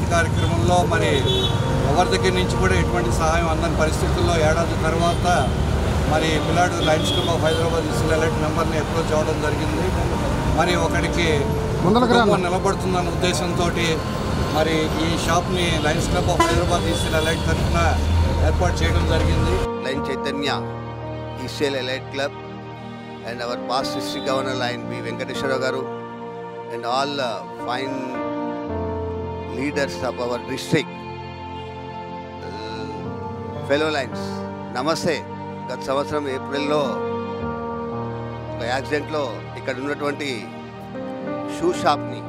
కార్యక్రమంలో మరి ఎవరి దగ్గర నుంచి కూడా ఎటువంటి సహాయం అందని పరిస్థితుల్లో ఏడాది తర్వాత మరి పిల్లాడు లయన్స్ క్లబ్ ఆఫ్ హైదరాబాద్ ఇసులు ఎలక్ట్ నెంబర్ని అప్రోచ్ అవ్వడం జరిగింది మరి ఒకడికి కుటుంబం నిలబడుతుందన్న ఉద్దేశంతో మరి ఈ షాప్ని లయన్స్ క్లబ్ ఆఫ్ హైదరాబాద్ ఇసులు ఎలక్ట్ తరఫున ఏర్పాటు చేయడం జరిగింది Line Chaitanya, ECL Elite Club, and our past district governor line B. Venkateshwara Garu, and all uh, fine leaders of our district. Uh, fellow lines, నమస్తే గత సంవత్సరం ఏప్రిల్లో ఒక యాక్సిడెంట్లో ఇక్కడ ఉన్నటువంటి షూ షాప్ని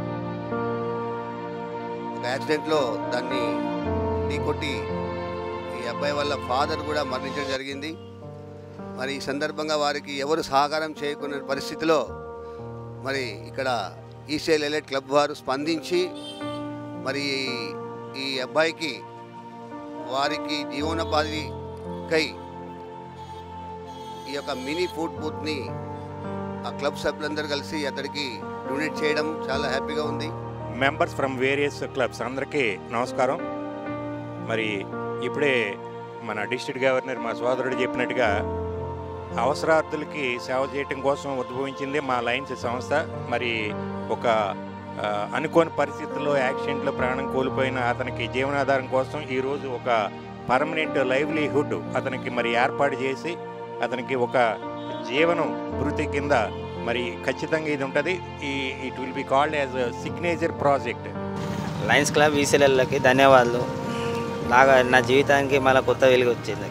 ఒక యాక్సిడెంట్లో దాన్ని ఢీకొట్టి ఈ అబ్బాయి వాళ్ళ ఫాదర్ కూడా మరణించడం జరిగింది మరి ఈ సందర్భంగా వారికి ఎవరు సహకారం చేయకున్న పరిస్థితిలో మరి ఇక్కడ ఈసీఎల్ ఎలైట్ క్లబ్ వారు స్పందించి మరి ఈ అబ్బాయికి వారికి జీవనోపాధికై ఈ యొక్క మినీ ఫుడ్ బూత్ని ఆ క్లబ్ సభ్యులందరూ కలిసి అతడికి డొనేట్ చేయడం చాలా హ్యాపీగా ఉంది మెంబర్స్ ఫ్రమ్ వేరియస్ క్లబ్స్ అందరికీ నమస్కారం మరి ఇప్పుడే మన డిస్ట్రిక్ట్ గవర్నర్ మా సోదరుడు చెప్పినట్టుగా అవసరార్థులకి సేవ చేయటం కోసం ఉద్భవించింది మా లయన్స్ సంస్థ మరి ఒక ఆ, అనుకోని పరిస్థితుల్లో యాక్సిడెంట్లో ప్రాణం కోల్పోయిన అతనికి జీవనాధారం కోసం ఈరోజు ఒక పర్మనెంట్ లైవ్లీహుడ్ అతనికి మరి ఏర్పాటు చేసి అతనికి ఒక జీవనం వృత్తి కింద మరి ఖచ్చితంగా ఇది ఉంటుంది ఈ it will be called as signature project Lions Club ఈసీఎల్కి ధన్యవాదాలు లాగా నా జీవితానికి మళ్ళీ కొత్త వెలుగు వచ్చింది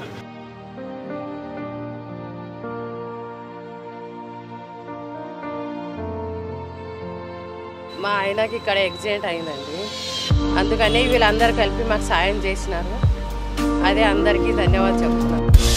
మా ఆయనకి ఇక్కడ యాక్సిడెంట్ అయిందండి అందుకని వీళ్ళందరూ కలిపి మాకు సాయం చేసినారు అదే అందరికీ ధన్యవాదాలు చెప్తున్నాను